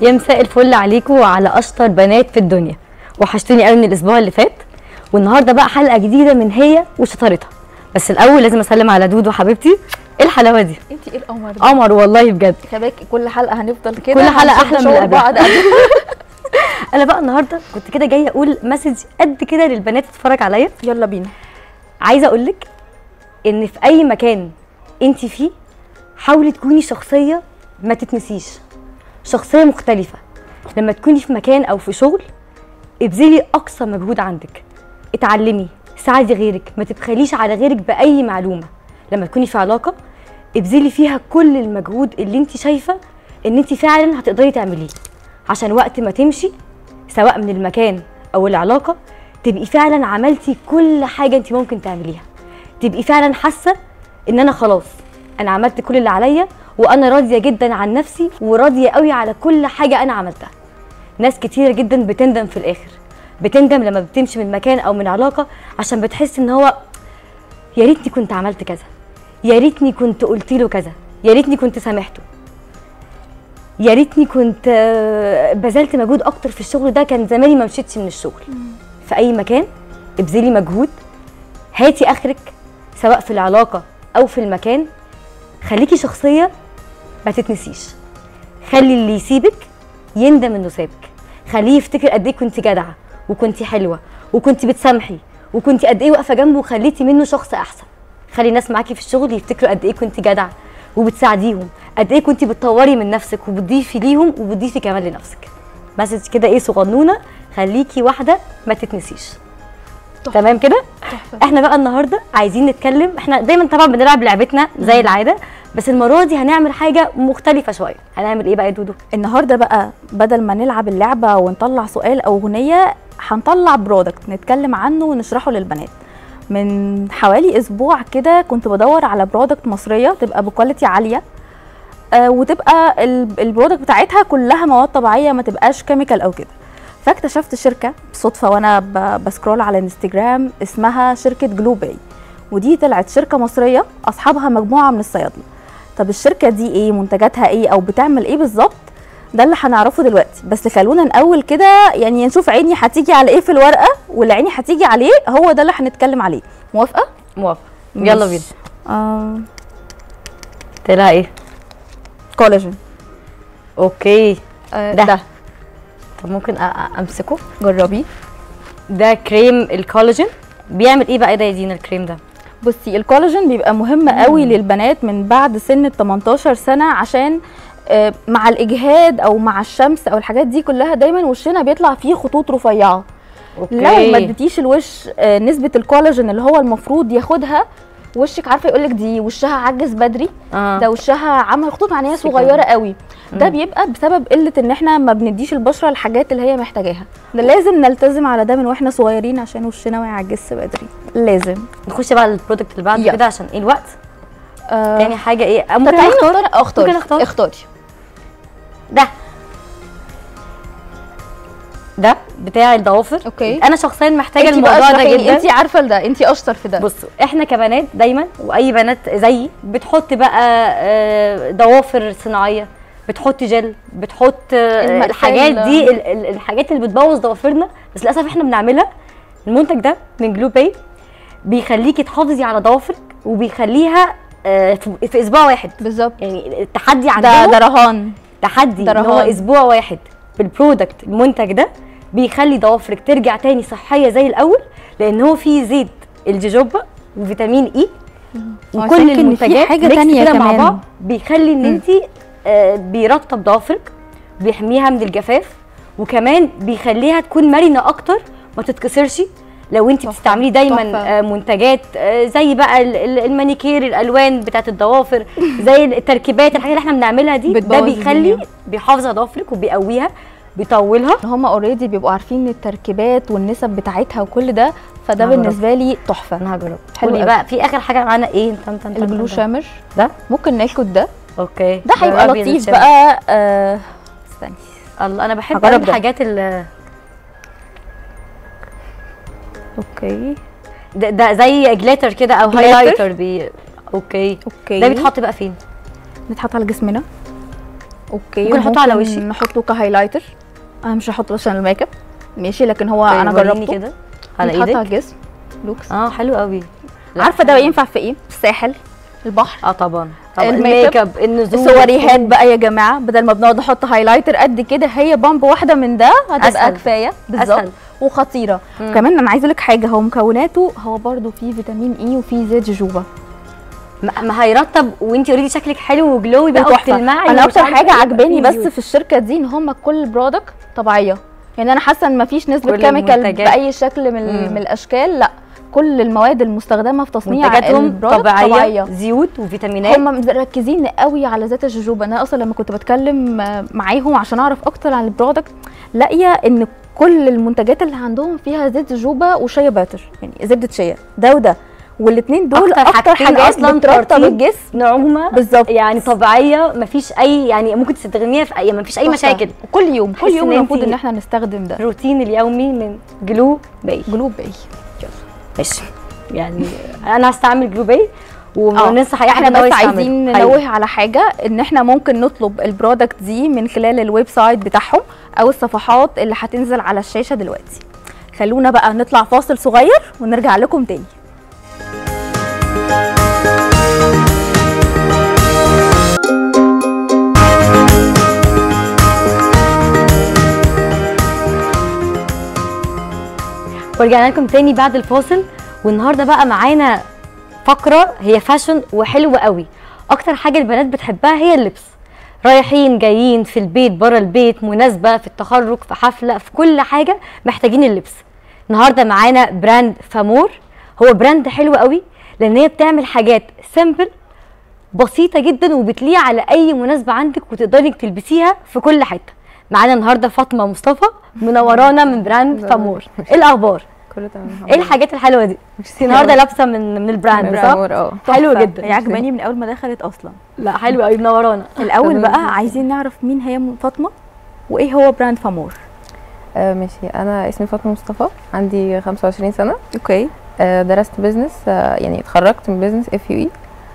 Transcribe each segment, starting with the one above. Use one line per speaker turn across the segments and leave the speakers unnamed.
يا مساء الفل عليكم وعلى اشطر بنات في الدنيا وحشتوني قوي من الاسبوع اللي فات والنهارده بقى حلقه جديده من هي وشطارتها بس الاول لازم اسلم على دودو حبيبتي ايه الحلاوه دي
انت ايه القمر ده
قمر والله بجد
خباك كل حلقه هنفضل كده
كل حلقة
هنشوف
أحلى من
شعور
اللي قبلها.
بعض
انا بقى النهارده كنت كده جايه اقول مسج قد كده للبنات تتفرج عليا
يلا بينا
عايزه اقول لك ان في اي مكان انت فيه حاولي تكوني شخصيه ما تتنسيش شخصيه مختلفه لما تكوني في مكان او في شغل ابذلي اقصى مجهود عندك اتعلمي ساعدي غيرك ما تبخليش على غيرك باي معلومه لما تكوني في علاقه ابذلي فيها كل المجهود اللي انت شايفه ان انت فعلا هتقدري تعمليه عشان وقت ما تمشي سواء من المكان او العلاقه تبقي فعلا عملتي كل حاجه انت ممكن تعمليها تبقي فعلا حاسه ان انا خلاص انا عملت كل اللي عليا وانا راضيه جدا عن نفسي وراضيه قوي على كل حاجه انا عملتها ناس كتير جدا بتندم في الاخر بتندم لما بتمشي من مكان او من علاقه عشان بتحس ان هو يا ريتني كنت عملت كذا يا ريتني كنت قلت له كذا يا ريتني كنت سامحته يا ريتني كنت آه، بذلت مجهود اكتر في الشغل ده كان زماني ما مشيتش من الشغل في اي مكان ابذلي مجهود هاتي اخرك سواء في العلاقه او في المكان خليكي شخصيه ما تتنسيش خلي اللي يسيبك يندم انه سابك خليه يفتكر قد ايه كنت جدعه وكنت حلوه وكنت بتسامحي وكنت قد ايه واقفه جنبه وخليتي منه شخص احسن خلي الناس معاكي في الشغل يفتكروا قد ايه كنت جدعه وبتساعديهم قد ايه كنت بتطوري من نفسك وبتضيفي ليهم وبتضيفي كمان لنفسك مسج كده ايه صغنونه خليكي واحده ما تتنسيش
تحفة.
تمام كده
تحفة.
احنا بقى النهارده عايزين نتكلم احنا دايما طبعا بنلعب لعبتنا زي العاده بس المره دي هنعمل حاجه مختلفه شويه هنعمل ايه بقى يا دودو
النهارده بقى بدل ما نلعب اللعبه ونطلع سؤال او اغنيه هنطلع برودكت نتكلم عنه ونشرحه للبنات من حوالي اسبوع كده كنت بدور على برودكت مصريه تبقى بكواليتي عاليه آه وتبقى ال- البرودكت بتاعتها كلها مواد طبيعيه ما تبقاش كيميكال او كده فاكتشفت شركه بالصدفه وانا ب- بسكرول على انستجرام اسمها شركه جلو باي ودي طلعت شركه مصريه اصحابها مجموعه من الصيادله طب الشركه دي ايه منتجاتها ايه او بتعمل ايه بالظبط ده اللي هنعرفه دلوقتي بس خلونا الاول كده يعني نشوف عيني هتيجي على ايه في الورقه واللي عيني هتيجي عليه هو ده اللي هنتكلم عليه موافقه
موافقه يلا
ماشي.
بينا
آه
طلع ايه
كولاجين
اوكي
آه
ده.
ده.
طب ممكن أ- أ- امسكه
جربيه
ده كريم الكولاجين بيعمل ايه بقى ده يا دينا الكريم ده
بصي الكولاجين بيبقى مهم قوي للبنات من بعد سن ال 18 سنه عشان آه، مع الاجهاد او مع الشمس او الحاجات دي كلها دايما وشنا بيطلع فيه خطوط رفيعه
اوكي
لو ما اديتيش الوش آه، نسبه الكولاجين اللي هو المفروض ياخدها وشك عارفه يقول لك دي وشها عجز بدري
آه.
ده وشها عامله خطوط عينيها
فكرة.
صغيره قوي ده
مم.
بيبقى بسبب قله ان احنا ما بنديش البشره الحاجات اللي هي محتاجاها ده لازم نلتزم على ده من واحنا صغيرين عشان وشنا ما يعجزش بدري لازم
نخش بقى البرودكت اللي بعده
يلا.
كده عشان ايه الوقت
آه
تاني حاجه ايه
طب
ممكن
تعالي
اختار
نختار اختاري
ممكن أختار؟
اختاري
ده ده بتاع الضوافر
أوكي.
انا شخصيا محتاجه
انت بقى
الموضوع ده
اشرحي لي،
جدا
انت عارفه ده انت اشطر في ده
بصوا احنا كبنات دايما واي بنات زيي بتحط بقى آه، ضوافر صناعيه بتحط جل بتحط آه،
المقفل.
الحاجات دي ال- ال- الحاجات اللي بتبوظ ضوافرنا بس للاسف احنا بنعملها المنتج ده من جلو باي بيخليكي تحافظي على ضوافرك وبيخليها آه، في في اسبوع واحد
بالظبط
يعني التحدي
ده
عندهم
ده رهان
تحدي
ده
ان هو
رهان.
اسبوع واحد بالبرودكت المنتج ده بيخلي ضوافرك ترجع تاني صحيه زي الاول لان هو فيه زيت الجوجوبا وفيتامين اي
هو
وكل
شك إن في
المنتجات
حاجة
mix
تانية
كده مع
كمان.
بعض بيخلي ان انت آه بيرطب ضوافرك بيحميها من الجفاف وكمان بيخليها تكون مرنه اكتر ما تتكسرش لو انت
تحفة.
بتستعملي دايما
تحفة.
آه منتجات آه زي بقى ال- ال- المانيكير الالوان بتاعت الضوافر زي التركيبات الحاجات اللي احنا بنعملها دي ده
بتبوظ
بيخلي
الدنيا.
بيحافظ على ضوافرك وبيقويها بيطولها
هم اوريدي بيبقوا عارفين التركيبات والنسب بتاعتها وكل ده فده
هجرب.
بالنسبه لي تحفه
انا هجرب
حلو
قولي
قوي.
بقى في اخر حاجه معانا ايه تن تن تن
الجلو
تن.
شامر
ده
ممكن ناخد ده
اوكي
ده هيبقى
جربي
لطيف
الشامر.
بقى آه استني
الله انا بحب
هجرب
قوي
ده.
الحاجات ال
اوكي
ده, ده زي جليتر كده او
جليتر؟
هايلايتر بي اوكي
اوكي
ده بيتحط بقى فين
نتحط على جسمنا اوكي
ممكن أحطه على
وممكن
وشي؟
نحطه كهايلايتر انا مش هحطه عشان الميك اب ماشي لكن هو
طيب
انا
وريني
جربته
كده على
بيتحط على
ايدك
الجسم لوكس
اه حلو قوي لا،
عارفه ده
حلو.
ينفع في ايه الساحل البحر
اه طبعا طبعا
الميك اب،
الميك اب النزول
السوريهات بقى يا جماعه بدل ما بنقعد نحط هايلايتر قد كده هي بامب واحده من ده هتبقى
أسهل.
كفايه بالظبط
أسهل.
وخطيره
مم.
كمان انا عايزه اقول لك حاجه هو مكوناته هو برده فيه فيتامين اي وفيه زيت جوجوبا
ما ما هيرطب وانت اوريدي شكلك حلو وجلوي بقى
وتحفة.
وبتلمعي
انا
ومش
اكتر
عارفة
حاجه
إيه،
عجباني
بقى
بس
فيه
في الشركه دي ان هم كل برودكت طبيعيه يعني انا حاسه ان مفيش نسبه
كل
كيميكال
المنتجات.
باي شكل من,
مم.
من الاشكال لا كل المواد المستخدمه في تصنيع
منتجاتهم
البرودكت
طبيعيه,
طبيعيه
زيوت وفيتامينات
هم مركزين قوي على زيت الجوجوبا انا اصلا لما كنت بتكلم آه، معاهم عشان اعرف اكتر عن البرودكت لاقيه ان كل المنتجات اللي عندهم فيها زيت جوجوبا وشيا باتر يعني زبده شيا ده وده والاثنين دول
أكتر
اكتر,
حاجتين
حاجات
أصلاً
بترطب
ترطيب.
الجسم
نعومه
بالظبط
يعني طبيعيه مفيش اي يعني ممكن تستخدميها في اي مفيش اي
تحفة.
مشاكل
كل يوم كل
تحس
يوم
إن
المفروض
انتي-
ان احنا نستخدم ده
الروتين اليومي من جلو باي
جلوب باي
ماشي يعني انا هستعمل جلو باي وننصح اي حد
احنا
إن هو
بس
يستعمله.
عايزين
أيوة.
ننوه على حاجه ان احنا ممكن نطلب البرودكت دي من خلال الويب سايت بتاعهم او الصفحات اللي هتنزل على الشاشه دلوقتي خلونا بقى نطلع فاصل صغير ونرجع لكم تاني
ورجعنا لكم تاني بعد الفاصل والنهارده بقى معانا فقره هي فاشن وحلوه قوي اكتر حاجه البنات بتحبها هي اللبس رايحين جايين في البيت بره البيت مناسبه في التخرج في حفله في كل حاجه محتاجين اللبس النهارده معانا براند فامور هو براند حلو قوي لان هي بتعمل حاجات سيمبل بسيطه جدا وبتليق على اي مناسبه عندك وتقدري إنك تلبسيها في كل حته معانا النهارده فاطمه مصطفى منورانا من براند فامور ايه الاخبار
كله تمام الحمد
ايه
لله.
الحاجات الحلوه دي النهارده لابسه من من البراند
من
صح
فامور، اه
حلو
تحفة.
جدا
هي عجباني من اول ما دخلت اصلا
لا حلو قوي منورانا
الاول
تمام.
بقى عايزين نعرف مين هي فاطمه وايه هو براند فامور
آه ماشي انا اسمي فاطمه مصطفى عندي 25 سنه
اوكي
آه درست بيزنس آه يعني اتخرجت من بيزنس اف يو اي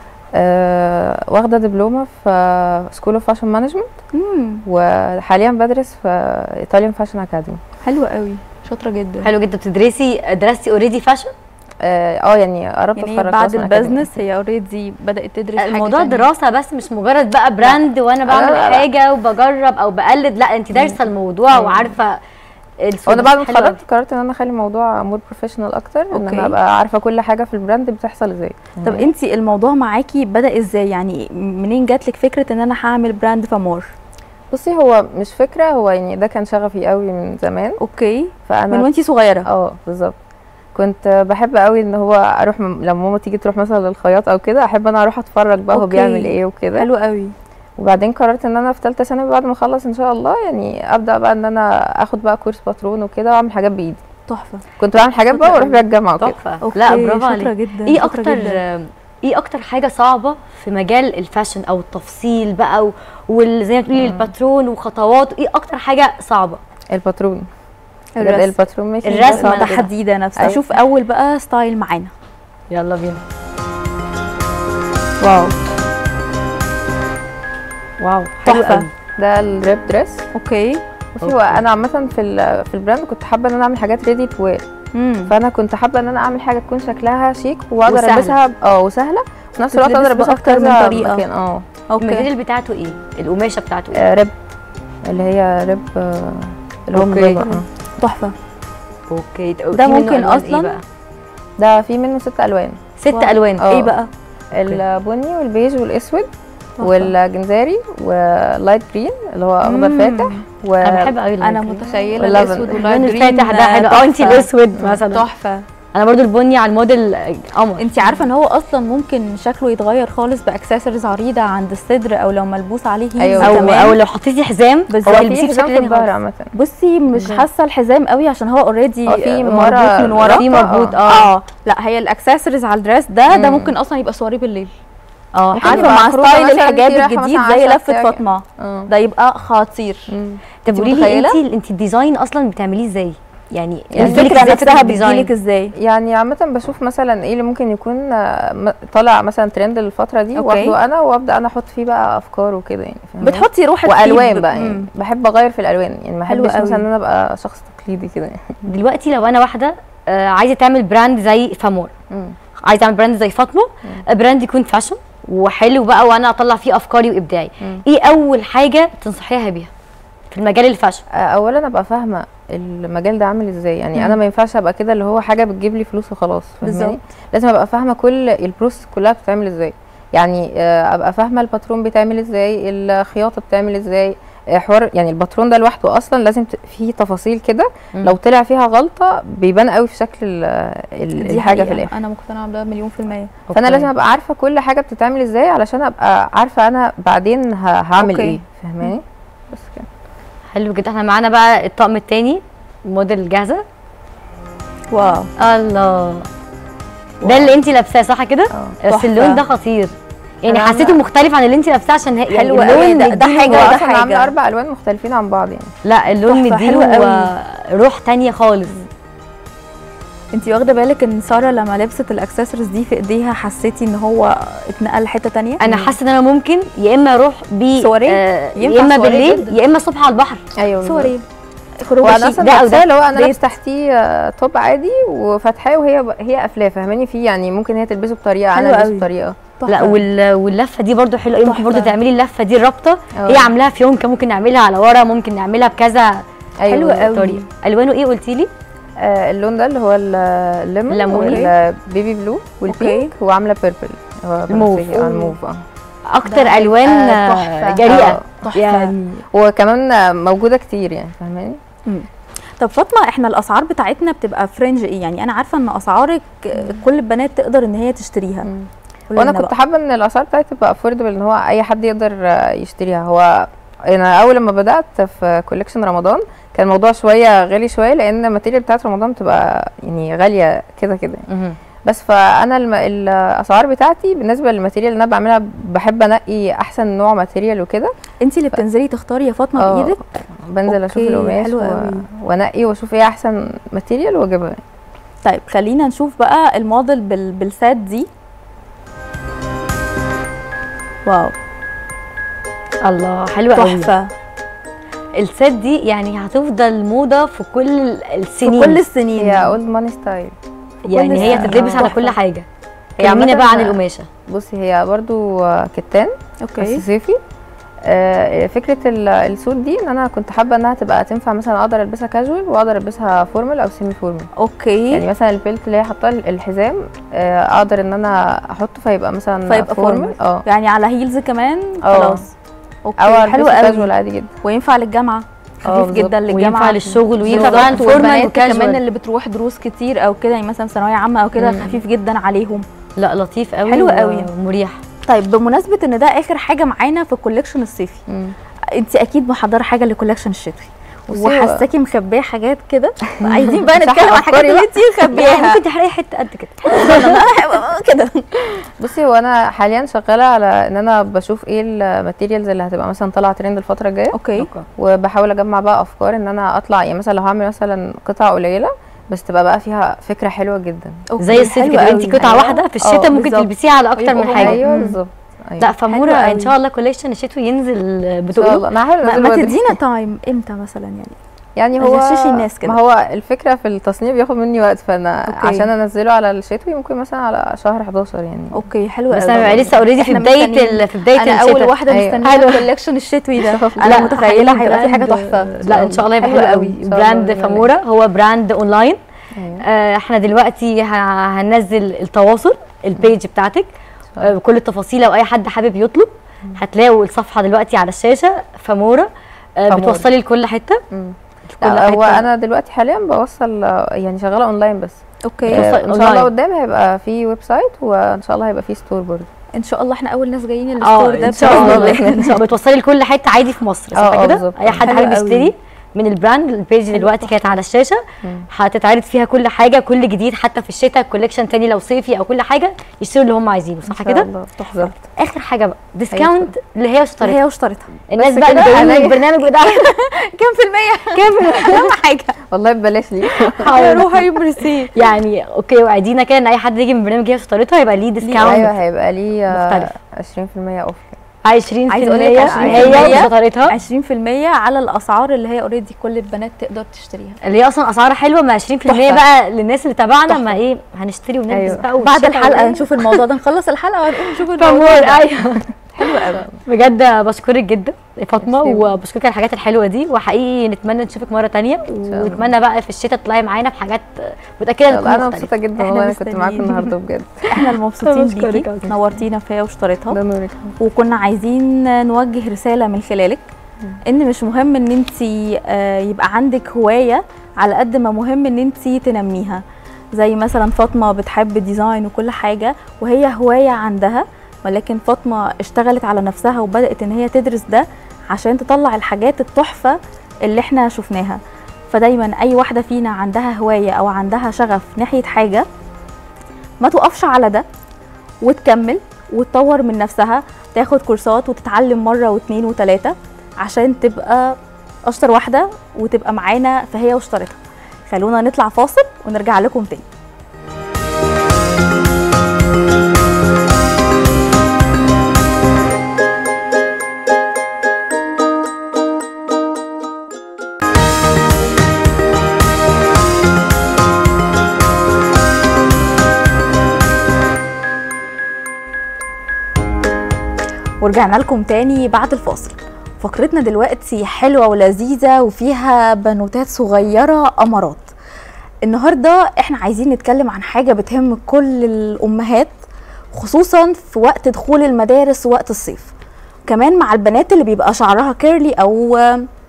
واخده دبلومه في سكول اوف فاشن مانجمنت
امم
وحاليا بدرس في ايطاليان فاشن اكاديمي
حلوه قوي شاطره جدا
حلو جدا بتدرسي درستي اوريدي فاشن
اه آه، يعني قربت
يعني
اتخرج
بعد
أصلاً أكاديمي.
البيزنس هي اوريدي بدات تدرس حاجة
الموضوع
تانية.
دراسه بس مش مجرد بقى براند وانا بعمل
لا، لا.
حاجه وبجرب او بقلد لا انت دارسه الموضوع وعارفه السوق
وانا بعد ما
حلو قوي.
اتخرجت قررت ان انا اخلي الموضوع مور بروفيشنال اكتر ان
أوكي.
انا ابقى عارفه كل حاجه في البراند بتحصل ازاي
طب انت الموضوع معاكي بدا ازاي يعني منين جات لك فكره ان انا هعمل براند فامور
بصي هو مش فكره هو يعني ده كان شغفي قوي من زمان
اوكي
فانا
من وانتي صغيره
اه بالظبط كنت بحب قوي ان هو اروح م- لما ماما تيجي تروح مثلا للخياط او كده احب انا اروح اتفرج بقى هو
أوكي.
بيعمل ايه وكده
حلو قوي
وبعدين قررت ان انا في ثالثه ثانوي بعد ما اخلص ان شاء الله يعني ابدا بقى ان انا اخد بقى كورس باترون وكده واعمل حاجات بايدي
تحفه
كنت بعمل حاجات بقى
شاطرة
واروح
أوي.
بيها الجامعه وكده
تحفه
أوكي،
لا برافو
شاطرة
عليك
جدا
ايه
شاطرة
اكتر
جداً.
ايه اكتر حاجه صعبه في مجال الفاشن او التفصيل بقى و- وال زي ما تقولي الباترون وخطوات ايه اكتر حاجه صعبه
الباترون بجد
الرسم.
الباترون ماشي
الرسمة
صعب جداً.
تحديدا نفسها
أيوة.
شوف اول بقى ستايل معانا
يلا بينا
واو
واو حلو
تحفة.
قوي
ده الريب دريس
اوكي
بصي هو انا عامه في ال- في البراند كنت حابه ان انا اعمل حاجات ريدي تو وير
امم
فانا كنت حابه ان انا اعمل حاجه تكون شكلها شيك واقدر
وسهلة.
البسها ب- اه وسهله وفي نفس الوقت اقدر
تتلبس
البسها في
بأكتر من
كذا
طريقة.
مكان اه
اوكي
الماتيريال بتاعته ايه القماشه بتاعته ايه
آه، ريب اللي هي ريب آه، اللي هو
أوكي.
مبرمج اه
تحفه
اوكي
ده
في منه
ممكن
ألوان
أصلاً
إيه بقى؟
ده في منه ست الوان
ست
واو.
الوان
اه.
ايه بقى
البني والبيج والاسود
تحفة.
والجنزاري واللايت جرين اللي هو اخضر
مم.
فاتح و
انا بحب قوي
انا متخيله
واللبن.
الاسود
اللون
واللايت
الفاتح ده حلو اه انت الاسود مثلا
تحفه
انا برضو البني على الموديل قمر
انت عارفه ان هو اصلا ممكن شكله يتغير خالص باكسسوارز عريضه عند الصدر او لو ملبوس عليه هيلز
أيوة.
او
كمان.
او لو حطيتي حزام
بالظبط.
هو
في
يلبسيه
حزام
بشكل
في
تاني
الظهر
خالص
عامه
بصي مش حاسه الحزام قوي عشان هو اوريدي
اه، في من
مربوط
ورا
من ورا
في مربوط اه
اه لا هي الاكسسوارز على الدريس ده ده
مم.
ممكن اصلا يبقى سواري بالليل
اه
ممكن
حلو
عارفه
يبقى
مع
خروجة
ستايل
مثلا
الحجاب
انتي رايحة
الجديد
مثلا
زي
عشرة
لفه
بتاعك.
فاطمه
اه
ده يبقى خطير
مم.
طب
انت
قولي لي
متخيلة؟
انت انت الديزاين اصلا بتعمليه ازاي يعني
يعني
بتجيلك
الفكره
إزاي
نفسها
فكرة الديزاين؟
بتجيلك ازاي
يعني عامة بشوف مثلا ايه اللي ممكن يكون آه، م- طالع مثلا ترند الفترة دي
أوكي.
واخده انا وابدا انا احط فيه بقى افكار وكده يعني فاهمة؟
بتحطي روحك فيه
والوان
ب-
بقى يعني
مم.
بحب اغير في الالوان يعني ما
حلو
احبش مثلا
قوي.
ان انا ابقى شخص تقليدي كده يعني
دلوقتي لو انا واحده آه، عايزه تعمل براند زي فامور
مم.
عايزه اعمل براند زي فاطمه براند يكون فاشن وحلو بقى وانا اطلع فيه افكاري وابداعي
مم.
ايه اول حاجه تنصحيها بيها في المجال الفاشن
آه، اولا ابقى فاهمه المجال ده عامل ازاي يعني
مم.
انا ما ينفعش ابقى كده اللي هو حاجه بتجيب لي فلوس وخلاص فاهماني
بالظبط.
لازم ابقى فاهمه كل البروسيس كلها بتتعمل ازاي يعني آه، ابقى فاهمه الباترون بيتعمل ازاي الخياطه بتعمل ازاي آه، حوار يعني الباترون ده لوحده اصلا لازم ت- فيه تفاصيل كده
مم.
لو طلع فيها غلطه بيبان قوي في شكل ال- ال-
دي
الحاجه في
حقيقة.
الاخر
انا مقتنعه بده مليون في الميه
فانا
أوكي.
لازم ابقى عارفه كل حاجه بتتعمل ازاي علشان ابقى عارفه انا بعدين ه- هعمل
أوكي.
ايه فاهماني بس كده
حلو جدا احنا معانا بقى الطقم التاني موديل جاهزه
واو
الله ده اللي انت لابساه صح كده
اه
بس
تحفة.
اللون ده خطير يعني
أنا
حسيته
عاملة-
مختلف عن اللي انت لابساه عشان هي يعني
حلو
اللون
قوي ده- ده
مديله-
حاجة
هو
وده
اصلا عامله
حاجة.
اربع الوان مختلفين عن بعض يعني
لا اللون
تحفة، حلوة
مديله
قوي.
آه، روح تانية خالص
انت واخده بالك ان ساره لما لبست الاكسسوارز دي في ايديها حسيتي ان هو اتنقل لحته تانية
انا حاسه ان انا ممكن يا اما اروح بيه
صورين؟
آه
ينفع
يا اما
صورين
بالليل
جدا.
يا اما الصبح على البحر
ايوه
صوري
وانا
شيك.
اصلا
ده أو
لابساه
ده.
اللي هو انا
ديت.
لابس تحتيه آه، توب عادي وفاتحاه وهي هي قافلاه فاهماني فيه يعني ممكن هي تلبسه بطريقه
حلو
انا البسه
قوي.
بطريقه
لا وال... واللفه دي برضو حلوه قوي ممكن
تحفة.
برضو تعملي اللفه دي الرابطه
اه.
هي عاملاها في يونكه ممكن نعملها على ورا ممكن نعملها بكذا
حلوة قوي.
طريقه الوانه ايه قلتي لي
آه اللون ده اللي هو ال- الليمون
ليموني.
والبيبي بلو والبينك وعامله بيربل هو
الموف.
بنفسجي، اه الموف اه
اكتر
ده
الوان
هيبقى
آه،
تحفة.
جريئه
اه،
تحفة.
يعني
وكمان آه، موجوده كتير يعني فاهماني
طب فاطمه احنا الاسعار بتاعتنا بتبقى فرنج ايه يعني انا عارفه ان اسعارك كل البنات تقدر ان هي تشتريها
مم.
قولي
وانا
لنا
كنت
بقى.
حابه ان الاسعار بتاعتي تبقى افوردبل ان هو اي حد يقدر آه، يشتريها هو انا اول لما بدات في كوليكشن رمضان كان الموضوع شويه غالي شويه لان الماتيريال بتاعت رمضان بتبقى يعني غاليه كده كده يعني.
مهم.
بس فانا الم... الاسعار بتاعتي بالنسبه للماتيريال اللي انا بعملها بحب انقي احسن نوع ماتيريال وكده
انت اللي بتنزلي تختاري يا فاطمه
اه،
بايدك
بنزل اشوف
اوكي،
القماش
حلو
و...
قوي.
وانقي واشوف ايه احسن ماتيريال واجيبها
طيب خلينا نشوف بقى الموديل بال... بالسات دي واو
الله حلوه قوي
تحفه
السات دي يعني هتفضل موضه في كل
في
السنين
كل السنين
هي اولد ماني ستايل
يعني هي
السنين.
تتلبس
آه.
على كل حاجه
هي
كلمينا
عامة
بقى عن القماشه
بصي هي برضو آه، كتان
اوكي
بس صيفي آه، فكره ال- السوت دي ان انا كنت حابه انها تبقى تنفع مثلا اقدر البسها كاجوال واقدر البسها فورمال او سيمي فورمال
اوكي
يعني مثلا البيلت اللي هي حاطاه الحزام آه، اقدر ان انا احطه فيبقى مثلا
فيبقى فورمال.
اه
يعني على هيلز كمان
اه.
خلاص اوكي
او
حلو
البسه
قوي
كاجوال عادي جدا
وينفع للجامعه
اه
خفيف
بالظبط.
جدا للجامعه
وينفع للشغل وينفع
بالظبط.
طبعا فورمال
والبنات كمان
وكاجوال
اللي بتروح دروس كتير او كده يعني مثلا ثانويه عامه او كده
مم.
خفيف جدا عليهم
لا لطيف قوي
حلو قوي.
ومريح
طيب بمناسبه ان ده اخر حاجه معانا في الكوليكشن الصيفي
مم.
انت اكيد محضره حاجه للكوليكشن الشتوي
بصي،
وحاساكي مخبيه حاجات كده عايزين بقى
صح،
نتكلم عن الحاجات
أفكاري
اللي
بقى.
انت
يعني
مخبياها
ممكن تحرقي حته قد كده
كده
بصي هو انا حاليا شغاله على ان انا بشوف ايه الماتيريالز اللي هتبقى مثلا طالعه ترند الفتره الجايه
اوكي
وبحاول اجمع بقى افكار ان انا اطلع يعني مثلا لو هعمل مثلا قطع قليله بس تبقى بقى فيها فكره حلوه جدا
أوكي،
زي الصيف
حلو
كده انت
قوي.
قطعه
أيوة.
واحده في
اه،
الشتاء ممكن
بالظبط.
تلبسيها على اكتر من
ويبقوا
حاجه
ايوه
مم.
بالظبط أيوة.
لا فمورة
حلو
ان
قوي.
شاء الله كوليكشن الشتوي ينزل
ان شاء
بتقولوا
الله انا هحاول
ما,
انزله
ما
بدري.
تدينا تايم امتى مثلا يعني
يعني
ما
هو
تغششي الناس كده.
ما هو الفكره في التصنيع بياخد مني وقت فانا
أوكي.
عشان انزله على الشتوي ممكن مثلا على شهر 11 يعني
اوكي حلو
بس
قوي.
انا بقى لسه اوريدي في
إحنا
بدايه
مستنيين.
ال- في بدايه
انا
الشتاء
اول واحده
أيوة.
مستنيه
حلو.
الكوليكشن الشتوي ده
لا،
انا متخيله
هيبقى
هيبقى في حاجه
براند-
تحفه
لا ان شاء الله يبقى
حلو
حلو
قوي.
قوي
إن شاء الله
براند
بإذن الله.
فاموره هو براند اونلاين
أيوة.
آه، احنا دلوقتي ه- هننزل التواصل البيج بتاعتك آه، بكل التفاصيل لو اي حد حابب يطلب هتلاقوا الصفحه دلوقتي على الشاشه فاموره آه،
فامورة.
بتوصلي لكل حته
مم.
كل
لا هو
حتة.
انا دلوقتي حاليا بوصل آه، يعني شغاله اونلاين بس
اوكي
آه،
توصل
ان شاء الله
أونلاين.
قدام هيبقى في ويب سايت وان شاء الله هيبقى في ستور برضه
ان شاء الله احنا اول ناس جايين
اه
الستور ده
ان شاء
بإذن
الله ان شاء الله بتوصلي لكل حته عادي في مصر
اه،
صح
اه،
كده
بالظبط.
اي حد
حلو
حابب
قوي.
يشتري من البراند البيج دلوقتي كانت على الشاشه هتتعرض فيها كل حاجه كل جديد حتى في الشتاء كوليكشن تاني لو صيفي او كل حاجه يشتروا اللي هم عايزينه صح كده
بالظبط
اخر حاجه بقى ديسكاونت اللي هي
اللي
اشتريتها
هي واشتريتها
الناس
بس
بقى اللي
كده
جايين من
عليا.
البرنامج بتاعنا
كام في المية؟
كام في المية؟
اهم حاجة
والله ببلاش ليه
روح يبرسي
يعني اوكي وعدينا كده ان اي حد يجي من البرنامج هي اشتريتها يبقى ليه
ايوه
ديسكاونت
هيبقى ليه
مختلف.
20% اوف
20%
عايزة أقول لك
هي
20%
اشتريتها
20% على الاسعار اللي هي اوريدي كل البنات تقدر تشتريها
اللي هي اصلا اسعارها حلوه ما 20%
تحفة.
بقى للناس اللي تابعنا
تحفة.
ما ايه هنشتري ونلبس
أيوة.
بقى
بعد
والشتا
الحلقه
والإيه.
نشوف الموضوع ده نخلص الحلقه ونقوم نشوف الموضوع
فامور
ده
ايوه
حلو قوي
بجد بشكرك جدا يا فاطمه
ميرسي.
وبشكرك على الحاجات الحلوه دي وحقيقي نتمنى نشوفك مره تانية
الله.
ونتمنى بقى في الشتاء تطلعي معانا بحاجات متاكده
يلا،
تكون
انا
مختلفه
مبسوطه جدا
إحنا
والله انا كنت معاكم
مستنيين.
النهارده بجد
احنا المبسوطين
بشكرك
بيكي
أوي.
نورتينا في واشتريتها
ده نورك
وكنا عايزين نوجه رساله من خلالك ان مش مهم ان انت يبقى عندك هوايه على قد ما مهم ان انت تنميها زي مثلا فاطمه بتحب الديزاين وكل حاجه وهي هوايه عندها ولكن فاطمه اشتغلت على نفسها وبدات ان هي تدرس ده عشان تطلع الحاجات التحفه اللي احنا شفناها فدايما اي واحده فينا عندها هوايه او عندها شغف ناحيه حاجه ما توقفش على ده وتكمل وتطور من نفسها تاخد كورسات وتتعلم مرة واتنين وتلاتة عشان تبقى أشطر واحدة وتبقى معانا فهي واشترتها خلونا نطلع فاصل ونرجع لكم تاني ورجعنا لكم تاني بعد الفاصل فقرتنا دلوقتي حلوة ولذيذة وفيها بنوتات صغيرة أمارات النهاردة احنا عايزين نتكلم عن حاجة بتهم كل الأمهات خصوصا في وقت دخول المدارس ووقت الصيف كمان مع البنات اللي بيبقى شعرها كيرلي أو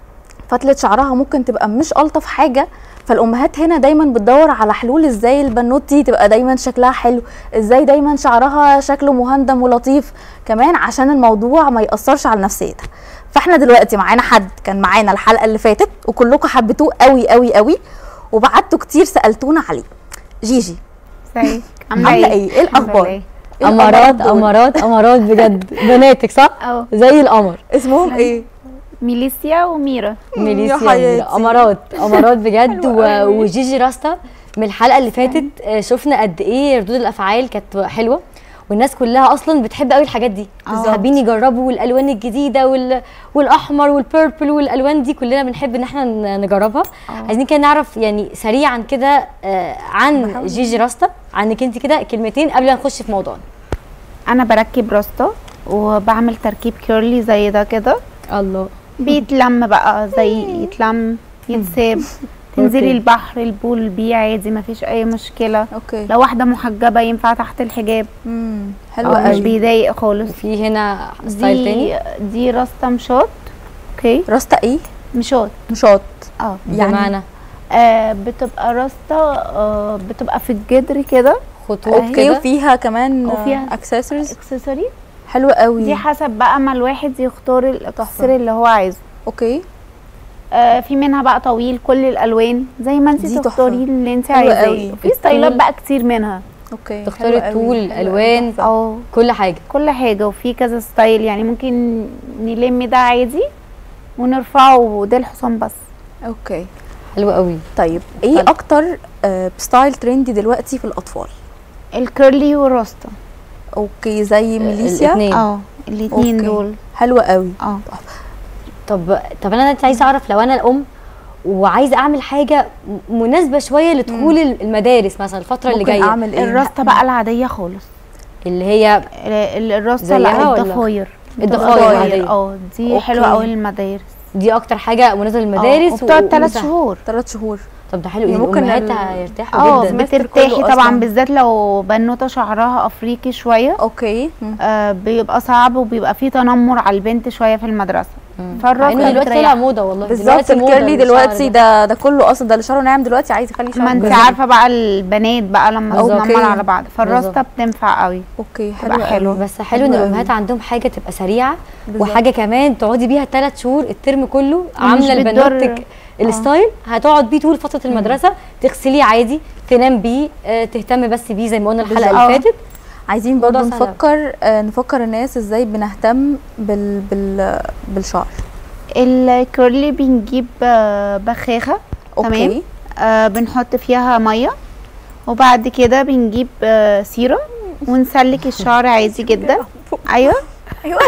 فتلة شعرها ممكن تبقى مش ألطف حاجة فالأمهات هنا دايما بتدور على حلول ازاي البنوت دي تبقى دايما شكلها حلو ازاي دايما شعرها شكله مهندم ولطيف كمان عشان الموضوع ما يأثرش على نفسيتها فاحنا دلوقتي معانا حد كان معانا الحلقة اللي فاتت وكلكم حبيتوه قوي قوي قوي وبعتوا كتير سألتونا عليه جيجي
ازيك
عاملة ايه؟ ايه الأخبار؟
ايه؟
إيه
امارات
الأمارات دول؟
امارات امارات بجد بناتك صح
اه
زي القمر
اسمهم ايه؟
ميليسيا وميرا
ميليسيا
حياتي.
امارات امارات بجد
حلوة
و-
أوي.
وجيجي راستا من الحلقه اللي فاتت آه، شفنا قد ايه ردود الافعال كانت حلوه والناس كلها اصلا بتحب قوي الحاجات دي
بالظبط.
حابين يجربوا الالوان الجديده وال... والاحمر والبيربل والالوان دي كلنا بنحب ان احنا ن- نجربها عايزين كده نعرف يعني سريعا كده آه، عن جيجي راستا عنك انت كده كلمتين قبل ما نخش في موضوعنا
انا بركب راستا وبعمل تركيب كيرلي زي ده كده
الله
بيتلم بقى زي يتلم يتساب تنزلي
أوكي.
البحر البول بيه عادي مفيش اي مشكله
اوكي
لو واحده محجبه ينفع تحت الحجاب
امم
أو
حلوة
مش
قوي
بيضايق خالص
في هنا ستايل تاني
دي دي راستا مشاط اوكي
راستا ايه؟
مشاط
مشاط
اه
يعني
بمعنى
آه، بتبقى راستا آه بتبقى في الجدر كده
خطوط
اوكي
كده
وفيها كمان
وفيها
اكسسوارز
اكسسوري
حلوة قوي
دي حسب بقى ما الواحد يختار الاكسسوري اللي هو عايزه
اوكي
آه في منها بقى طويل كل الالوان زي ما انت
دي تحفة.
تختاري اللي انت
حلوة
عايزاه
قوي.
في ستايلات
الطول-
بقى كتير منها
اوكي
تختاري
حلوة قوي.
الطول
حلوة قوي.
الالوان
تحفة.
او
كل حاجه
كل حاجه وفي كذا ستايل يعني ممكن نلم ده عادي ونرفعه ده الحصان بس
اوكي
حلو قوي
طيب ايه
طيب.
اكتر آه، ستايل ترندي دلوقتي في الاطفال
الكيرلي والراستا
اوكي زي ميليسيا
الاتنين.
اه الاتنين
أوكي.
دول
حلوة قوي
اه
طب طب انا دلوقتي عايزه اعرف لو انا الام وعايزه اعمل حاجه م- مناسبه شويه لدخول المدارس مثلا الفتره اللي
ممكن
جايه
اعمل ايه
الراستا بقى العاديه خالص
اللي هي
ال- ال- الراستا
زيها
لا
ولا؟
الضفاير
الضفاير العادية.
اه دي
أوكي.
حلوه قوي للمدارس
دي اكتر حاجه مناسبه
آه،
للمدارس
وبتقعد ثلاث
وسهل.
شهور
ثلاث شهور
طب ده حلو
يعني
يعني
ممكن
الامهات
ال-
هيرتاحوا
اه
جدا
السمستر
بترتاحي
كله
طبعا
أصلاً.
بالذات لو بنوته شعرها افريقي شويه
اوكي مم.
آه بيبقى صعب وبيبقى فيه تنمر على البنت شويه في المدرسه
مع
فالراستا
انه دلوقتي طلع
بتريح.
موضه والله
بالظبط
دلوقتي موضة
الكيرلي
الشعر
دلوقتي
ده.
ده ده كله اصلا ده اللي شعره ناعم دلوقتي عايز يخلي شعره
ما انت
بالظبط.
عارفه بقى البنات بقى لما
بالظبط.
تتنمر على بعض فالراستا
بالظبط.
بتنفع قوي
اوكي
تبقى
حلو
حلوة.
قوي.
بس حلو ان
حلوة
الامهات
قوي.
عندهم حاجه تبقى سريعه
بالظبط.
وحاجه كمان تقعدي بيها ثلاث شهور الترم كله
ومش
عامله
بتضر-
لبنوتك الستايل هتقعد بيه طول فتره المدرسه تغسليه عادي تنام بيه آه، تهتم بس بيه زي ما قلنا الحلقه اللي
بالظبط.
فاتت
عايزين برضو
موضوع سهل.
نفكر آه، نفكر الناس ازاي بنهتم بال بال بالشعر
الكيرلي بنجيب آه، بخاخه تمام
اوكي
آه بنحط فيها ميه وبعد كده بنجيب آه سيرم ونسلك الشعر عادي جدا ايوه
أيوة.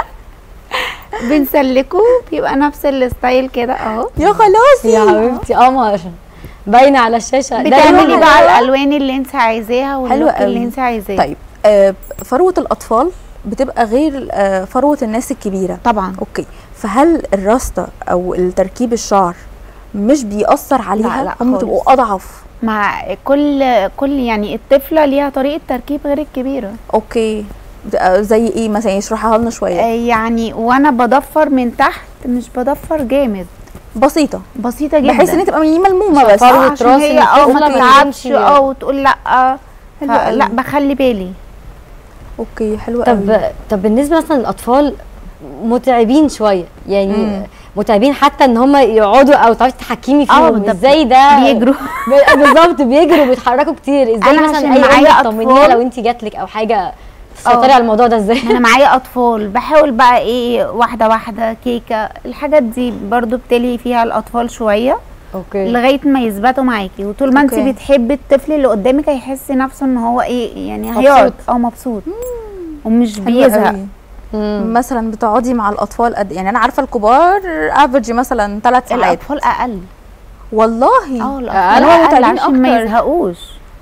بنسلكه بيبقى نفس الستايل كده اهو
يا خلاص
يا حبيبتي قمر باينه على الشاشه ده
بتعملي
لون
بقى
الحلوة.
الالوان اللي انت عايزاها واللوك
قوي.
اللي انت عايزاه
طيب آه، فروه الاطفال بتبقى غير آه، فروه الناس الكبيره
طبعا
اوكي فهل الراستا او التركيب الشعر مش بيأثر عليها
لا
هم
خالص.
بيبقوا اضعف
مع كل كل يعني الطفله ليها طريقه تركيب غير الكبيره
اوكي آه، زي ايه مثلا يشرحها لنا
آه
شويه
يعني وانا بضفر من تحت مش بضفر جامد
بسيطه
بسيطه جدا
بحيث ان تبقى ملمومه بس
فروة
آه، عشان
راس
هي اه ما
الطفلة ما
تتعبش
تكونش-
اه وتقول لا
حلو
ف- لا
قوي.
بخلي بالي
اوكي حلو قوي
طب طب بالنسبه مثلا للاطفال متعبين شويه يعني
مم.
متعبين حتى ان هم يقعدوا او تعرفي تتحكمي
اه،
فيهم
ده
ازاي ده
بيجروا
ب- بالظبط بيجروا بيتحركوا كتير ازاي
أنا
مثلا
عشان
اي
معايا
ام تطمنيها
أطفال.
لو انت جاتلك او حاجه تسيطري
اه.
على الموضوع ده ازاي
انا معايا اطفال بحاول بقى ايه واحده واحده كيكه الحاجات دي برضو بتلي فيها الاطفال شويه
اوكي
لغايه ما يثبتوا معاكي وطول ما انت
اوكي.
بتحبي الطفل اللي قدامك هيحس نفسه ان هو ايه يعني
مبسوط.
هيقعد او مبسوط ومش
حلو
بيزهق
قوي.
مم.
مثلا بتقعدي مع الاطفال قد يعني انا عارفه الكبار افريج مثلا ثلاث ساعات
الاطفال اقل
والله
اه
أقل.
الاطفال
هو
اقل
متعبين
عشان ما
أكتر.
يزهقوش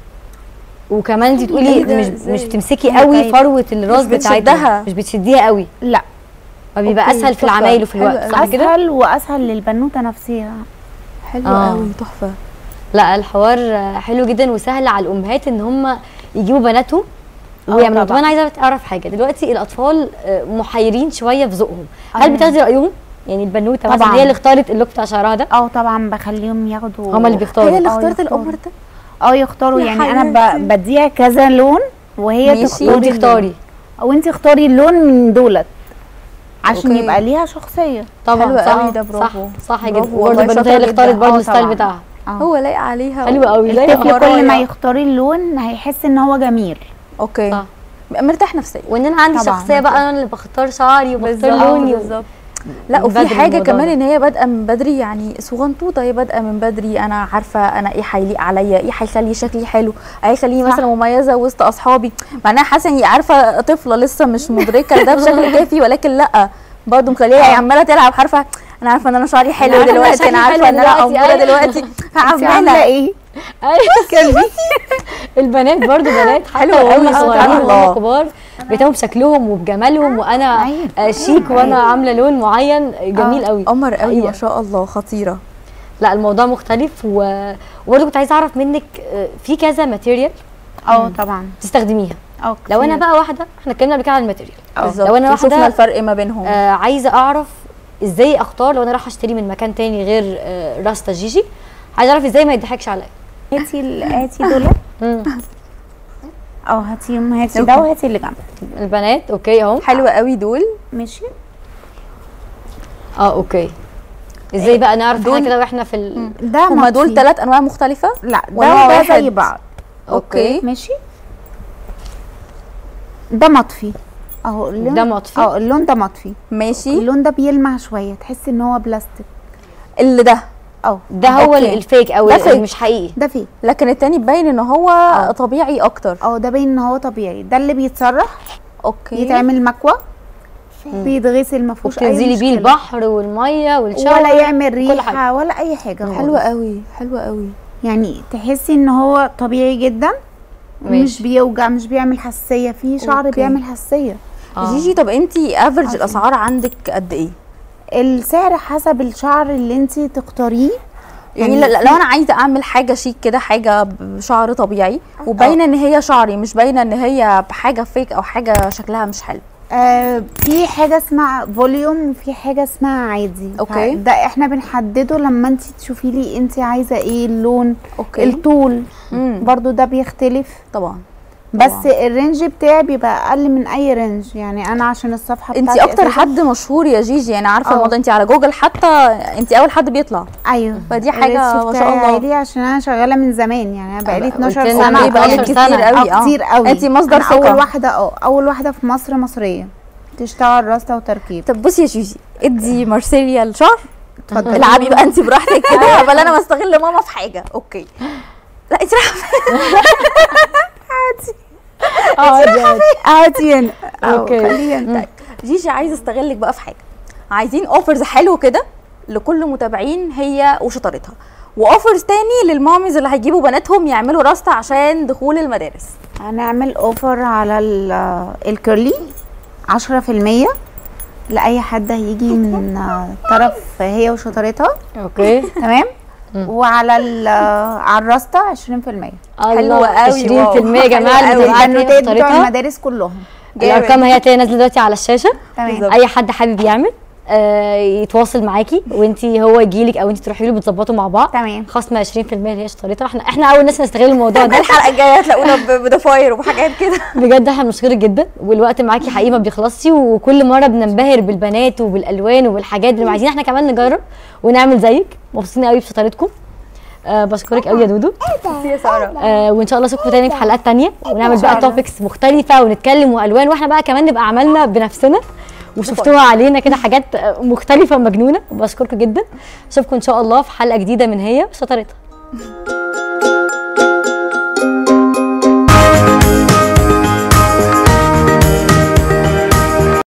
وكمان انت
إيه
تقولي
ده؟
مش
إزاي؟
مش تمسكي
أيوة،
قوي
أيوة.
فروه الراس
مش
بتاعتها
بتشدها.
مش بتشديها قوي
لا
فبيبقى
أوكي،
اسهل في
تحفة.
العمايل وفي
حلو
الوقت
قوي.
صح كده
اسهل واسهل للبنوته نفسها
حلو
آه.
قوي تحفه
لا الحوار حلو جدا وسهل على الامهات ان هم يجيبوا بناتهم
آه
ويعملوا طب
طبعاً.
انا عايزه اعرف حاجه دلوقتي الاطفال آه، محيرين شويه في ذوقهم هل
آه.
بتاخدي رايهم يعني البنوته مثلا
طبعاً.
هي اللي اختارت اللوك بتاع شعرها ده
اه طبعا بخليهم ياخدوا
هم اللي بيختاروا
هي اللي
آه،
اختارت
يختاروا.
القمر ده
اه يختاروا
يا
يعني انا
حبيبتي.
ب- بديها كذا لون وهي
ماشي.
تختاري
وانت
اللون.
اختاري
او انت اختاري اللون من دولت عشان
أوكي.
يبقى ليها شخصيه
طبعا
حلو
صح
قوي ده، برافو.
صح صح
برافو
جدا
والله،
برضه البنوته
شاطرة
هي اللي اختارت
جدا.
برضه
آه،
الستايل
طبعاً.
بتاعها
اه
هو لايق عليها
حلو قوي زي
الطفل كل ما
قمراية.
يختاري اللون هيحس ان هو جميل
اوكي
صح.
مرتاح نفسيا
وان انا عندي
طبعاً.
شخصيه بقى انا اللي بختار شعري وبختار
بالظبط،
لوني
بالظبط لا
من
وفي
بدري
حاجه
الموضوع
كمان
ده.
ان هي بادئه من بدري يعني صغنطوطه هي بادئه من بدري انا عارفه انا ايه هيليق عليا ايه هيخلي شكلي حلو ايه هيخليني
صح.
مثلا مميزه وسط اصحابي مع انها حاسه ان هي عارفه طفله لسه مش مدركه ده بشكل كافي ولكن لا برضه مخليها هي عماله تلعب عارفه انا عارفه ان انا شعري حلو
عارفة إن أنا
دلوقتي انا
شكلي
عارفه
حلو
ان انا
دلوقتي،
اموره
أيوة.
دلوقتي
انت عامله
هعملها
ايه
ايوه البنات برضو بنات
حلو
حلوه
قوي،
قوي
سبحان
صغيرين
الله.
وهم كبار بيهتموا بشكلهم وبجمالهم وانا
أيوة.
آه، شيك وانا عامله لون معين جميل قوي
قمر قوي ما
حقيقة.
شاء الله خطيره
لا الموضوع مختلف و- وبرضه كنت عايزه اعرف منك آه، في كذا ماتيريال
اه طبعا
تستخدميها
اه
لو انا
كتير.
بقى واحده احنا اتكلمنا قبل كده عن الماتيريال
بالظبط
لو أنا
وشفنا
واحدة-
الفرق ما بينهم
آه عايزه اعرف ازاي اختار لو انا رايحه اشتري من مكان تاني غير آه راستا جيجي عايزه اعرف ازاي ما يضحكش عليا
هاتي ال- هاتي دول
مم.
اه هاتيهم هاتي ده وهاتي اللي جنبك
البنات اوكي اهو
حلوه قوي دول
ماشي
اه اوكي ازاي بقى نعرف احنا
دول-
كده واحنا في ال...
ده
هما دول
مطفي.
ثلاث انواع مختلفه
لا
ولا
ده وده
واحد؟
زي بعض
اوكي
ماشي ده مطفي اهو اللون
ده مطفي؟
اه اللون ده مطفي
ماشي
اللون ده بيلمع شويه تحس ان هو بلاستيك
اللي ده
اه
ده هو
أوكي.
الفيك او
ده
اللي
fake.
مش حقيقي
ده فيه
لكن التاني باين ان هو
آه.
طبيعي اكتر
اه ده باين ان هو طبيعي ده اللي بيتسرح
اوكي
يتعمل مكوى بيتغسل ما فيهوش اي
وبتنزلي بيه
مشكلة.
البحر والميه والشاور
ولا يعمل
كل
ريحه
حاجة.
ولا اي حاجه خالص.
حلوه قوي حلوه قوي
يعني تحسي ان هو طبيعي جدا
ماشي.
مش بيوجع مش بيعمل حساسيه في شعر
أوكي.
بيعمل حساسيه
آه.
جيجي طب انتي افرج
عظيم.
الاسعار عندك قد ايه
السعر حسب الشعر اللي انت تختاريه
يعني
يعني
ل- لو انا عايزه اعمل حاجه شيك كده حاجه بشعر طبيعي وباينه ان هي شعري مش باينه ان هي بحاجه فيك او حاجه شكلها مش حلو
آه في حاجه اسمها فوليوم وفي حاجه اسمها عادي
أوكي.
ده احنا بنحدده لما انت تشوفي لي انت عايزه ايه اللون
اوكي
الطول
مم.
برضو ده بيختلف
طبعا
بس الرينج بتاعي بيبقى اقل من اي رينج يعني انا عشان الصفحه
انت
بتاعتي
اكتر
أساساً-
حد مشهور يا جيجي انا عارفه
اه.
الموضوع انت على جوجل حتى انت اول حد بيطلع
ايوه
فدي حاجة
الريتش
ما شاء
بتاعي
الله.
عالي عشان انا شغاله من زمان يعني انا بقالي 12
قلت لنا
سنه
إيه
ايه بقالك
12
كتير
سنة.
قوي
اه كتير قوي
انت مصدر
أنا اول
ثقه
واحده اه اول واحده في مصر مصريه تشتغل راسته وتركيب
طب بصي يا جيجي ادي مارسيليا الشهر
اتفضلي
العبي بقى انت براحتك كده بل انا بستغل ماما في حاجه اوكي لا انت رايحه
عادي عادي
عادي هنا
أوكي.
خليها
جيجي عايزه استغلك بقى في حاجه عايزين اوفرز حلو كده لكل متابعين هي وشطارتها واوفرز تاني للماميز اللي هيجيبوا بناتهم يعملوا راستا عشان دخول المدارس
هنعمل اوفر على ال- الكيرلي 10% لاي حد هيجي من طرف هي وشطارتها
اوكي
تمام وعلى ال- على الراستا 20%
الله
قوي،
20%
واو.
يا جماعه
حلو
اللي
قوي.
بتبعت
البنوتات بتوع
طريقها
المدارس كلهم
الارقام هي هتلاقي نازله دلوقتي على الشاشه
تمام
اي حد حابب يعمل آه يتواصل معاكي وانت هو يجيلك او انت تروحي له بتظبطوا مع بعض
تمام
خصم 20% اللي هي اشتريتها احنا احنا اول ناس نستغل الموضوع ده
الحلقه الجايه هتلاقونا ب- بضفاير وبحاجات كده
بجد احنا بنشكرك جدا والوقت معاكي حقيقي ما بيخلصش وكل مره بننبهر بالبنات وبالالوان وبالحاجات اللي عايزين احنا كمان نجرب ونعمل زيك مبسوطين قوي بشطارتكم آه بشكرك قوي يا دودو
يا ساره
آه وان شاء الله اشوفكم تاني في حلقات تانية ونعمل
إن شاء
بقى
الله.
توبكس مختلفه ونتكلم والوان واحنا بقى كمان نبقى عملنا بنفسنا وشفتوها علينا كده حاجات آه، مختلفه مجنونه وبشكركم جدا اشوفكم ان شاء الله في حلقه جديده من هي شطارتها